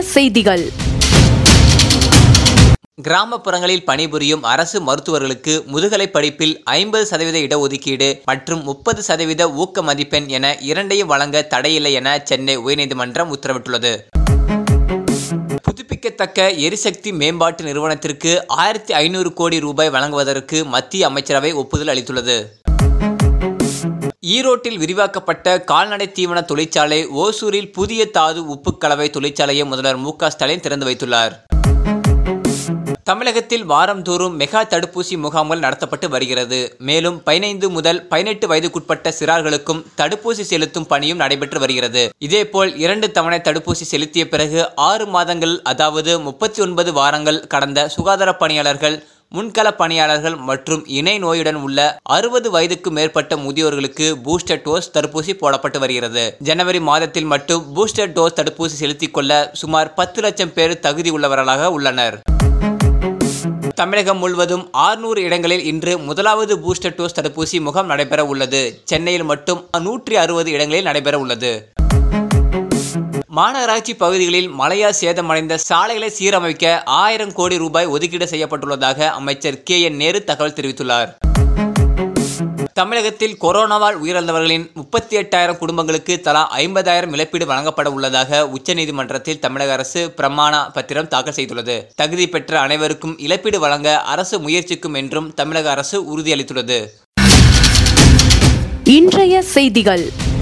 செய்திகள் கிராமப்புறங்களில் பணிபுரியும் அரசு மருத்துவர்களுக்கு முதுகலை படிப்பில் ஐம்பது சதவீத இடஒதுக்கீடு மற்றும் முப்பது சதவீத ஊக்க மதிப்பெண் என இரண்டையும் வழங்க தடையில்லை என சென்னை உயர்நீதிமன்றம் உத்தரவிட்டுள்ளது புதுப்பிக்கத்தக்க எரிசக்தி மேம்பாட்டு நிறுவனத்திற்கு ஆயிரத்தி ஐநூறு கோடி ரூபாய் வழங்குவதற்கு மத்திய அமைச்சரவை ஒப்புதல் அளித்துள்ளது ஈரோட்டில் விரிவாக்கப்பட்ட கால்நடை தீவன தொழிற்சாலை ஓசூரில் புதிய தாது உப்பு கலவை தொழிற்சாலையை முதல்வர் மு க ஸ்டாலின் திறந்து வைத்துள்ளார் தமிழகத்தில் வாரந்தோறும் மெகா தடுப்பூசி முகாம்கள் நடத்தப்பட்டு வருகிறது மேலும் பதினைந்து முதல் பதினெட்டு வயதுக்குட்பட்ட சிறார்களுக்கும் தடுப்பூசி செலுத்தும் பணியும் நடைபெற்று வருகிறது இதேபோல் இரண்டு தவணை தடுப்பூசி செலுத்திய பிறகு ஆறு மாதங்கள் அதாவது முப்பத்தி ஒன்பது வாரங்கள் கடந்த சுகாதார பணியாளர்கள் முன்கள பணியாளர்கள் மற்றும் இணை நோயுடன் உள்ள அறுபது வயதுக்கு மேற்பட்ட முதியோர்களுக்கு பூஸ்டர் டோஸ் தடுப்பூசி போடப்பட்டு வருகிறது ஜனவரி மாதத்தில் மட்டும் பூஸ்டர் டோஸ் தடுப்பூசி செலுத்திக் கொள்ள சுமார் பத்து லட்சம் பேர் தகுதி உள்ளவர்களாக உள்ளனர் தமிழகம் முழுவதும் ஆறுநூறு இடங்களில் இன்று முதலாவது பூஸ்டர் டோஸ் தடுப்பூசி முகாம் நடைபெற உள்ளது சென்னையில் மட்டும் நூற்றி அறுபது இடங்களில் நடைபெற உள்ளது மாநகராட்சி பகுதிகளில் மழையால் சேதமடைந்த சாலைகளை சீரமைக்க ஆயிரம் கோடி ரூபாய் ஒதுக்கீடு செய்யப்பட்டுள்ளதாக அமைச்சர் கே என் நேரு தகவல் தெரிவித்துள்ளார் தமிழகத்தில் கொரோனாவால் உயிரிழந்தவர்களின் முப்பத்தி எட்டாயிரம் குடும்பங்களுக்கு தலா ஐம்பதாயிரம் இழப்பீடு வழங்கப்பட உள்ளதாக உச்சநீதிமன்றத்தில் தமிழக அரசு பிரமாண பத்திரம் தாக்கல் செய்துள்ளது தகுதி பெற்ற அனைவருக்கும் இழப்பீடு வழங்க அரசு முயற்சிக்கும் என்றும் தமிழக அரசு உறுதியளித்துள்ளது இன்றைய செய்திகள்